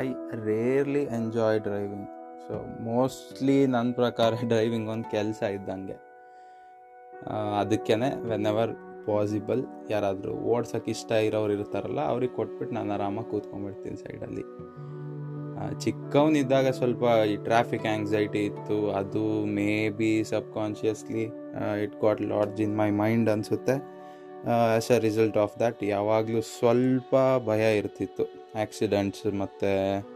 I rarely enjoy driving so mostly ನನ್ನ ಪ್ರಕಾರ driving ಒಂದು ಕೆಲಸ ಇದ್ದಂಗೆ ಅದಕ್ಕೇ ವೆನ್ ಎವರ್ ಪಾಸಿಬಲ್ ಯಾರಾದರೂ ಓಡ್ಸೋಕೆ ಇಷ್ಟ ಇರೋರು ಇರ್ತಾರಲ್ಲ ಅವ್ರಿಗೆ ಕೊಟ್ಬಿಟ್ಟು ನಾನು ಆರಾಮಾಗಿ ಕೂತ್ಕೊಂಡ್ಬಿಡ್ತೀನಿ ಸೈಡಲ್ಲಿ ಚಿಕ್ಕವನಿದ್ದಾಗ ಸ್ವಲ್ಪ ಈ ಟ್ರಾಫಿಕ್ ಆ್ಯಂಗ್ಸೈಟಿ ಇತ್ತು ಅದು may be subconsciously it got lodged in my mind ಅನಿಸುತ್ತೆ as a result of that ಯಾವಾಗಲೂ ಸ್ವಲ್ಪ ಭಯ ಇರ್ತಿತ್ತು ಆಕ್ಸಿಡೆಂಟ್ಸ್ ಮತ್ತು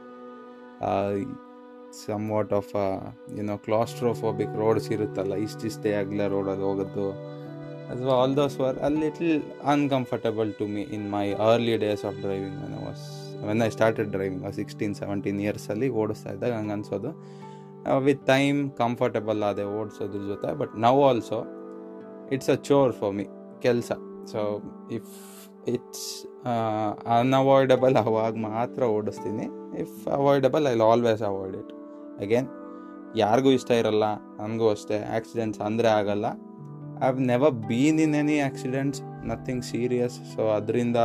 ಸಮ್ ವಾಟ್ ಆಫ್ ಏನೋ ಕ್ಲಾಸ್ಟ್ರೋಫೋಬಿಕ್ ರೋಡ್ಸ್ ಇರುತ್ತಲ್ಲ ಇಷ್ಟಿಷ್ಟೇ ಆಗಲೇ ರೋಡಲ್ಲಿ ಹೋಗೋದು ಅಥವಾ all those were a little uncomfortable to me in my early days of driving when was when I started driving sixteen seventeen ಇಯರ್ಸಲ್ಲಿ ಓಡಿಸ್ತಾ ಇದ್ದಾಗ ಹಂಗೆ ಅನ್ಸೋದು ವಿತ್ ಟೈಮ್ ಕಂಫರ್ಟಬಲ್ ಆದೆ ಓಡಿಸೋದ್ರ ಜೊತೆ but now also it's a chore for me ಕೆಲಸ so if it's unavoidable ಅವಾಗ ಮಾತ್ರ ಓಡಿಸ್ತೀನಿ if avoidable I always avoid it again ಯಾರಿಗೂ ಇಷ್ಟ ಇರಲ್ಲ ನನಗೂ ಅಷ್ಟೇ ಆಕ್ಸಿಡೆಂಟ್ಸ್ ಅಂದರೆ ಆಗಲ್ಲ I have never been in any accidents nothing serious so ಅದರಿಂದ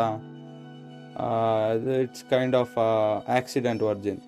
it's kind of accident virgin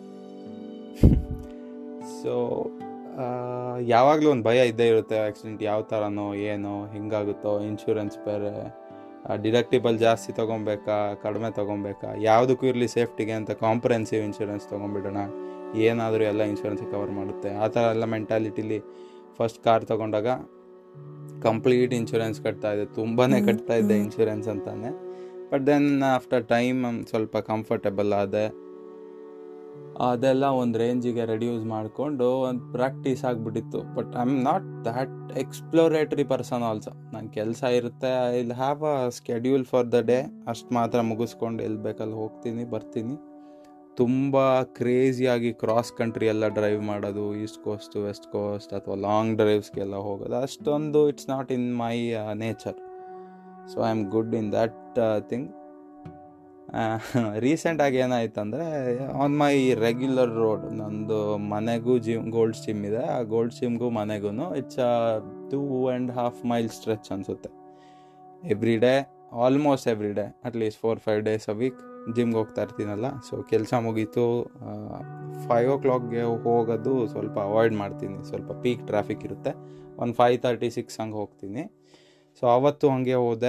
so ಯಾವಾಗಲೂ ಒಂದು ಭಯ ಇದ್ದೇ ಇರುತ್ತೆ ಆಕ್ಸಿಡೆಂಟ್ ಯಾವ ಥರನೋ ಏನೋ ಹಿಂಗಾಗುತ್ತೋ ಇನ್ಶೂರೆನ್ಸ್ ಬೇರೆ ಡಿಡಕ್ಟಿಬಲ್ ಜಾಸ್ತಿ ತೊಗೊಬೇಕಾ ಕಡಿಮೆ ತೊಗೊಬೇಕಾ ಯಾವುದಕ್ಕೂ ಇರಲಿ ಸೇಫ್ಟಿಗೆ ಅಂತ ಕಾಂಪ್ರೆನ್ಸಿವ್ ಇನ್ಶೂರೆನ್ಸ್ ತೊಗೊಂಡ್ಬಿಡೋಣ ಏನಾದರೂ ಎಲ್ಲ ಇನ್ಶೂರೆನ್ಸ್ ಕವರ್ ಮಾಡುತ್ತೆ ಆ ಥರ ಎಲ್ಲ ಮೆಂಟಾಲಿಟಿಲಿ ಫಸ್ಟ್ ಕಾರ್ ತೊಗೊಂಡಾಗ ಕಂಪ್ಲೀಟ್ ಇನ್ಶೂರೆನ್ಸ್ ಕಟ್ತಾ ಇದೆ ತುಂಬಾ ಕಟ್ತಾ ಇದ್ದೆ ಇನ್ಶೂರೆನ್ಸ್ ಅಂತಾನೆ ಬಟ್ ದೆನ್ ಆಫ್ಟರ್ ಟೈಮ್ ಸ್ವಲ್ಪ ಕಂಫರ್ಟಬಲ್ ಆದೆ ಅದೆಲ್ಲ ಒಂದು ರೇಂಜಿಗೆ ರೆಡ್ಯೂಸ್ ಮಾಡಿಕೊಂಡು ಒಂದು ಪ್ರಾಕ್ಟೀಸ್ ಆಗಿಬಿಟ್ಟಿತ್ತು but I am not that exploratory person also ನನ್ನ ಕೆಲಸ ಇರುತ್ತೆ I will have a schedule for the day ಅಷ್ಟು ಮಾತ್ರ ಮುಗಿಸ್ಕೊಂಡು ಎಲ್ಲಿ ಬೇಕಲ್ಲಿ ಹೋಗ್ತೀನಿ ಬರ್ತೀನಿ ತುಂಬ ಕ್ರೇಜಿಯಾಗಿ ಕ್ರಾಸ್ ಕಂಟ್ರಿ ಎಲ್ಲ ಡ್ರೈವ್ ಮಾಡೋದು ಈಸ್ಟ್ ಕೋಸ್ಟ್ ವೆಸ್ಟ್ ಕೋಸ್ಟ್ ಅಥವಾ ಲಾಂಗ್ ಡ್ರೈವ್ಸ್ಗೆಲ್ಲ ಹೋಗೋದು ಅಷ್ಟೊಂದು it's not in my nature so I am good in that thing ರೀಸೆಂಟಾಗಿ ಏನಾಯ್ತು ಅಂದರೆ ಆನ್ ಮೈ ರೆಗ್ಯುಲರ್ ರೋಡ್ ನಂದು ಮನೆಗೂ ಜಿಮ್ ಗೋಲ್ಡ್ ಜಿಮ್ ಇದೆ ಆ ಗೋಲ್ಡ್ ಜಿಮ್ಗೂ ಮನೆಗೂ it's a two and half mile stretch ಅನಿಸುತ್ತೆ every day almost every day at least four five days a week ಜಿಮ್ಗೆ ಹೋಗ್ತಾ ಇರ್ತೀನಲ್ಲ ಸೊ ಕೆಲಸ ಮುಗೀತು ಫೈವ್ ಓ ಕ್ಲಾಕ್ಗೆ ಹೋಗೋದು ಸ್ವಲ್ಪ ಅವಾಯ್ಡ್ ಮಾಡ್ತೀನಿ ಸ್ವಲ್ಪ ಪೀಕ್ ಟ್ರಾಫಿಕ್ ಇರುತ್ತೆ ಒಂದು ಫೈವ್ ತರ್ಟಿ ಸಿಕ್ಸ್ ಹಂಗೆ ಹೋಗ್ತೀನಿ ಸೊ ಅವತ್ತು ಹಂಗೆ ಹೋದೆ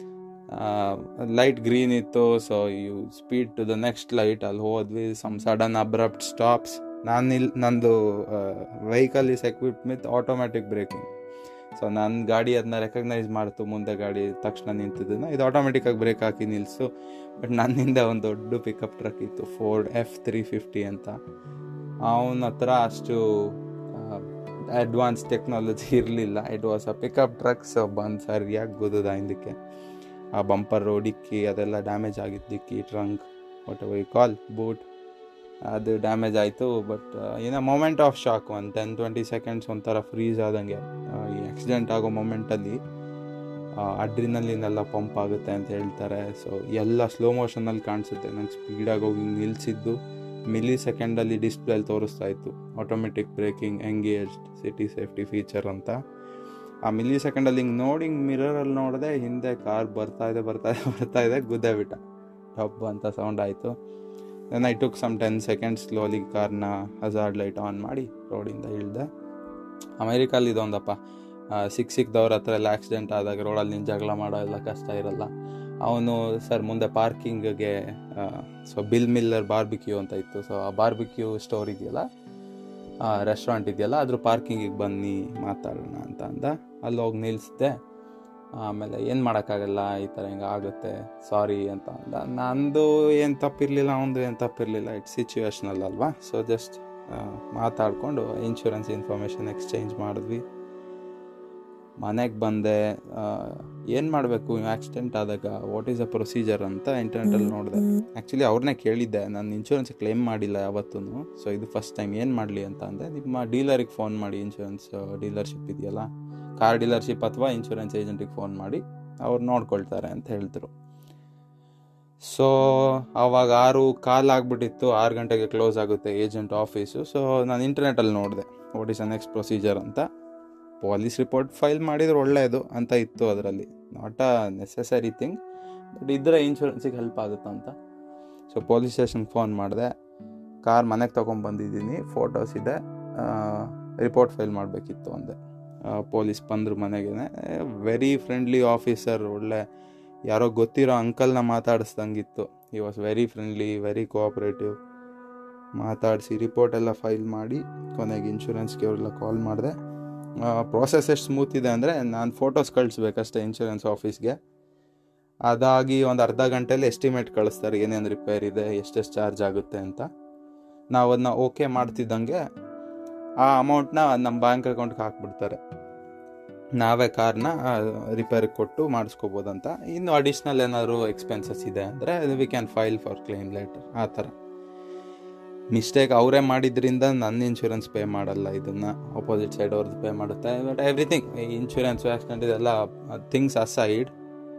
ಲೈಟ್ ಗ್ರೀನ್ ಇತ್ತು so you speed to the next light ಅಲ್ಲಿ ಹೋದ್ವಿ ಸಮ್ ಸಡನ್ ಅಬ್ರಪ್ಟ್ ಸ್ಟಾಪ್ಸ್ ನಾನು ಇಲ್ಲಿ ನಂದು vehicle is equipped with automatic braking so ನನ್ನ ಗಾಡಿ ಅದನ್ನ ರೆಕಗ್ನೈಸ್ ಮಾಡ್ತು ಮುಂದೆ ಗಾಡಿ ತಕ್ಷಣ ನಿಂತಿದ್ದನ್ನು ಇದು ಆಟೋಮೆಟಿಕ್ಕಾಗಿ ಬ್ರೇಕ್ ಹಾಕಿ ನಿಲ್ಲಿಸು ಬಟ್ ನನ್ನಿಂದ ಒಂದು ದೊಡ್ಡ ಪಿಕಪ್ ಟ್ರಕ್ ಇತ್ತು ಫೋರ್ಡ್ ಎಫ್ ತ್ರೀ ಫಿಫ್ಟಿ ಅಂತ ಅವನ ಹತ್ರ ಅಷ್ಟು ಅಡ್ವಾನ್ಸ್ ಟೆಕ್ನಾಲಜಿ ಇರಲಿಲ್ಲ it was a pickup truck so ಬಂದು ಸರಿಯಾಗಿ ಗುದ್ದದ ಹಿಂದಕ್ಕೆ ಆ ಬಂಪರ್ ಡಿಕ್ಕಿ ಅದೆಲ್ಲ ಡ್ಯಾಮೇಜ್ ಆಗಿತ್ತು dicky trunk what ever you call boot ಅದು ಡ್ಯಾಮೇಜ್ ಆಯಿತು ಬಟ್ ಏನೋ ಮೊಮೆಂಟ್ ಆಫ್ ಶಾಕ್ ಒಂದು ಟೆನ್ ಟ್ವೆಂಟಿ ಸೆಕೆಂಡ್ಸ್ ಒಂಥರ ಫ್ರೀಸ್ ಆದಂಗೆ ಈ ಆಕ್ಸಿಡೆಂಟ್ ಆಗೋ ಮೊಮೆಂಟಲ್ಲಿ ಅಡ್ರಿನಲ್ಲಿನೆಲ್ಲ ಪಂಪ್ ಆಗುತ್ತೆ ಅಂತ ಹೇಳ್ತಾರೆ ಸೊ ಎಲ್ಲ ಸ್ಲೋ ಮೋಷನಲ್ಲಿ ಕಾಣಿಸುತ್ತೆ ನಂಗೆ ಸ್ಪೀಡಾಗಿ ಹೋಗಿ ನಿಲ್ಲಿಸಿದ್ದು ಮಿಲಿ ಸೆಕೆಂಡಲ್ಲಿ ಡಿಸ್ಪ್ಲೇಲಿ ತೋರಿಸ್ತಾ ಇತ್ತು automatic braking engaged city safety feature ಅಂತ ಆ ಮಿಲಿ ಸೆಕೆಂಡಲ್ಲಿ ಹಿಂಗೆ ನೋಡಿ ಹಿಂಗೆ ಮಿರರಲ್ಲಿ ನೋಡಿದೆ ಹಿಂದೆ ಕಾರ್ ಬರ್ತಾ ಇದೆ ಬರ್ತಾ ಇದೆ ಬರ್ತಾ ಇದೆ ಗುದ್ದೆ ಬಿಟ್ಟ ಟಬ್ ಅಂತ ಸೌಂಡ್ ಆಯಿತು then I took some ten seconds slowly ಕಾರ್ನ ಹಜಾರ್ಡ್ ಲೈಟ್ ಆನ್ ಮಾಡಿ ರೋಡಿಂದ ಇಳಿದೆ ಅಮೇರಿಕಲ್ಲಿ ಇದೊಂದಪ್ಪ ಸಿಕ್ ಸಿಕ್ದವ್ರ ಹತ್ರ ಎಲ್ಲ ಆಕ್ಸಿಡೆಂಟ್ ಆದಾಗ ರೋಡಲ್ಲಿ ನಿನ್ನ ಜಗಳ ಮಾಡೋ ಎಲ್ಲ ಕಷ್ಟ ಇರಲ್ಲ ಅವನು ಸರ್ ಮುಂದೆ ಪಾರ್ಕಿಂಗ್ಗೆ ಸೊ ಬಿಲ್ ಮಿಲ್ಲರ್ ಬಾರ್ಬಿಕ್ಯೂ ಅಂತ ಇತ್ತು ಸೊ ಆ ಬಾರ್ಬಿಕ್ಯೂ ಸ್ಟೋರ್ ಇದೆಯಲ್ಲ ರೆಸ್ಟೋರೆಂಟ್ ಇದೆಯಲ್ಲ ಅದ್ರ ಪಾರ್ಕಿಂಗಿಗೆ ಬನ್ನಿ ಮಾತಾಡೋಣ ಅಂತ ಅಂದ ಅಲ್ಲಿ ಹೋಗಿ ನಿಲ್ಲಿಸಿದೆ ಆಮೇಲೆ ಏನು ಮಾಡೋಕ್ಕಾಗಲ್ಲ ಈ ಥರ ಹಿಂಗೆ ಆಗುತ್ತೆ ಸಾರಿ ಅಂತ ಅಂದ ನಂದು ಏನು ತಪ್ಪಿರಲಿಲ್ಲ ಅವನದು ಏನು ತಪ್ಪಿರಲಿಲ್ಲ ಇಟ್ಸ್ ಸಿಚುವೇಶ್ನಲ್ ಅಲ್ವಾ ಸೊ ಜಸ್ಟ್ ಮಾತಾಡಿಕೊಂಡು ಇನ್ಶೂರೆನ್ಸ್ ಇನ್ಫಾರ್ಮೇಷನ್ ಎಕ್ಸ್ಚೇಂಜ್ ಮಾಡಿದ್ವಿ ಮನೆಗೆ ಬಂದೆ ಏನು ಮಾಡಬೇಕು ಆಕ್ಸಿಡೆಂಟ್ ಆದಾಗ ವಾಟ್ ಈಸ್ ಅ ಪ್ರೊಸೀಜರ್ ಅಂತ ಇಂಟರ್ನೆಟಲ್ಲಿ ನೋಡಿದೆ ಆ್ಯಕ್ಚುಲಿ ಅವ್ರನ್ನೇ ಕೇಳಿದ್ದೆ ನಾನು ಇನ್ಶೂರೆನ್ಸ್ ಕ್ಲೇಮ್ ಮಾಡಿಲ್ಲ ಯಾವತ್ತೂ ಸೊ ಇದು ಫಸ್ಟ್ ಟೈಮ್ ಏನು ಮಾಡಲಿ ಅಂತ ಅಂದೆ ನಿಮ್ಮ ಡೀಲರಿಗೆ ಫೋನ್ ಮಾಡಿ ಇನ್ಶೂರೆನ್ಸ್ ಡೀಲರ್ಶಿಪ್ ಇದೆಯಲ್ಲ ಕಾರ್ ಡೀಲರ್ಶಿಪ್ ಅಥವಾ ಇನ್ಶೂರೆನ್ಸ್ ಏಜೆಂಟಿಗೆ ಫೋನ್ ಮಾಡಿ ಅವ್ರು ನೋಡ್ಕೊಳ್ತಾರೆ ಅಂತ ಹೇಳ್ತಿರು ಸೊ ಆವಾಗ ಆರು ಕಾಲ್ ಆಗಿಬಿಟ್ಟಿತ್ತು ಆರು ಗಂಟೆಗೆ ಕ್ಲೋಸ್ ಆಗುತ್ತೆ ಏಜೆಂಟ್ ಆಫೀಸು ಸೊ ನಾನು ಇಂಟರ್ನೆಟಲ್ಲಿ ನೋಡಿದೆ what is a next procedure ಅಂತ ಪಾಲಿಸ್ ರಿಪೋರ್ಟ್ ಫೈಲ್ ಮಾಡಿದ್ರೆ ಒಳ್ಳೆಯದು ಅಂತ ಇತ್ತು ಅದರಲ್ಲಿ not a necessary thing but ಇದ್ರೆ ಇನ್ಶೂರೆನ್ಸಿಗೆ ಹೆಲ್ಪ್ ಆಗುತ್ತೆ ಅಂತ ಸೊ ಪೊಲೀಸ್ ಸ್ಟೇಷನ್ಗೆ ಫೋನ್ ಮಾಡಿದೆ ಕಾರ್ ಮನೆಗೆ ತೊಗೊಂಬಂದಿದ್ದೀನಿ ಫೋಟೋಸ್ ಇದೆ ರಿಪೋರ್ಟ್ ಫೈಲ್ ಮಾಡಬೇಕಿತ್ತು ಅಂದೆ ಪೊಲೀಸ್ ಬಂದರು ಮನೆಗೆ ವೆರಿ ಫ್ರೆಂಡ್ಲಿ ಆಫೀಸರ್ ಒಳ್ಳೆ ಯಾರೋ ಗೊತ್ತಿರೋ ಅಂಕಲ್ನ ಮಾತಾಡಿಸ್ದಂಗಿತ್ತು ಈ was very friendly very cooperative ಮಾತಾಡಿಸಿ ರಿಪೋರ್ಟ್ ಎಲ್ಲ ಫೈಲ್ ಮಾಡಿ ಕೊನೆಗೆ ಇನ್ಶೂರೆನ್ಸ್ಗೆ ಅವರೆಲ್ಲ ಕಾಲ್ ಮಾಡಿದೆ ಪ್ರೋಸೆಸ್ ಎಷ್ಟು ಸ್ಮೂತ್ ಇದೆ ಅಂದರೆ ನಾನು ಫೋಟೋಸ್ ಕಳಿಸ್ಬೇಕಷ್ಟೇ ಇನ್ಶೂರೆನ್ಸ್ ಆಫೀಸ್ಗೆ ಅದಾಗಿ ಒಂದು ಅರ್ಧ ಗಂಟೆಯಲ್ಲಿ ಎಸ್ಟಿಮೇಟ್ ಕಳಿಸ್ತಾರೆ ಏನೇನು ರಿಪೇರ್ ಇದೆ ಎಷ್ಟೆಷ್ಟು ಚಾರ್ಜ್ ಆಗುತ್ತೆ ಅಂತ ನಾವು ಅದನ್ನ ಓಕೆ ಮಾಡ್ತಿದ್ದಂಗೆ ಆ ಅಮೌಂಟ್ನ ನಮ್ಮ ಬ್ಯಾಂಕ್ ಅಕೌಂಟ್ಗೆ ಹಾಕ್ಬಿಡ್ತಾರೆ ನಾವೇ ಕಾರ್ನ ರಿಪೇರಿಗೆ ಕೊಟ್ಟು ಮಾಡಿಸ್ಕೋಬೋದಂತ ಇನ್ನು ಅಡಿಷ್ನಲ್ ಏನಾದರೂ ಎಕ್ಸ್ಪೆನ್ಸಸ್ ಇದೆ ಅಂದರೆ we can file for claim letter ಆ ಥರ ಮಿಸ್ಟೇಕ್ ಅವರೇ ಮಾಡಿದ್ರಿಂದ ನನ್ನ ಇನ್ಶೂರೆನ್ಸ್ ಪೇ ಮಾಡಲ್ಲ ಇದನ್ನು ಅಪೋಸಿಟ್ ಸೈಡ್ ಅವ್ರದ್ದು ಪೇ ಮಾಡುತ್ತೆ ಬಟ್ ಎವ್ರಿಥಿಂಗ್ ಇನ್ಶೂರೆನ್ಸ್ ಆಕ್ಸಿಡೆಂಟ್ ಇದೆಲ್ಲ things aside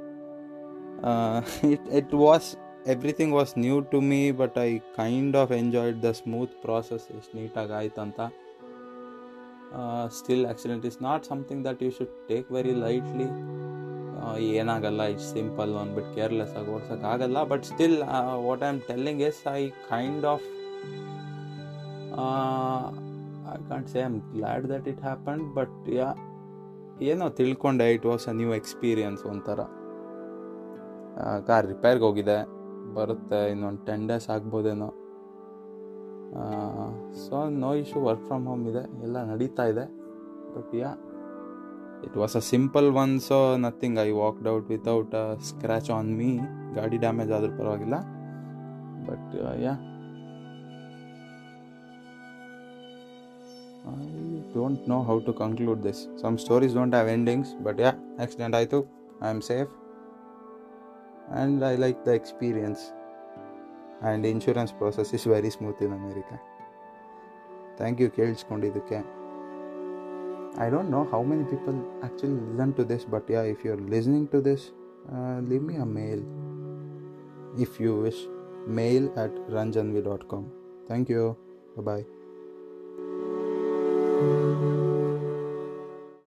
it it was everything was new to me but I kind of enjoyed the smooth process ಎಷ್ಟು ನೀಟಾಗಿ ಆಯ್ತಂತ still accident is not something that you should take very lightly ಏನಾಗಲ್ಲ it's simple ಅಂದ್ಬಿಟ್ಟು careless ಆಗಿ ಓಡ್ಸೋಕ್ಕಾಗಲ್ಲ but still what I am telling is I kind of I can't say I'm glad that it happen but yeah ಏನೋ ತಿಳ್ಕೊಂಡೆ it was a new experience ಒಂಥರ car ರಿಪೇರ್ಗೆ ಹೋಗಿದೆ ಬರುತ್ತೆ ಇನ್ನೊಂದು ಟೆನ್ ಡೇಸ್ ಆಗ್ಬೋದೇನೋ so no issue work from home ಇದೆ ಎಲ್ಲ ನಡೀತಾ ಇದೆ but yeah it was a simple one so nothing I walked out without a scratch on me ಗಾಡಿ ಡ್ಯಾಮೇಜ್ ಆದರೂ ಪರವಾಗಿಲ್ಲ but yeah I don't know how to conclude this some stories don't have endings but yeah accident ಆಯಿತು I am safe and I like the experience and insurance process is very smooth in America thank you ಕೇಳಿಸ್ಕೊಂಡಿದ್ದಕ್ಕೆ I don't know how many people actually listen to this but yeah if you are listening to this leave me a mail if you wish mail at Ranjanv dot com thank you bye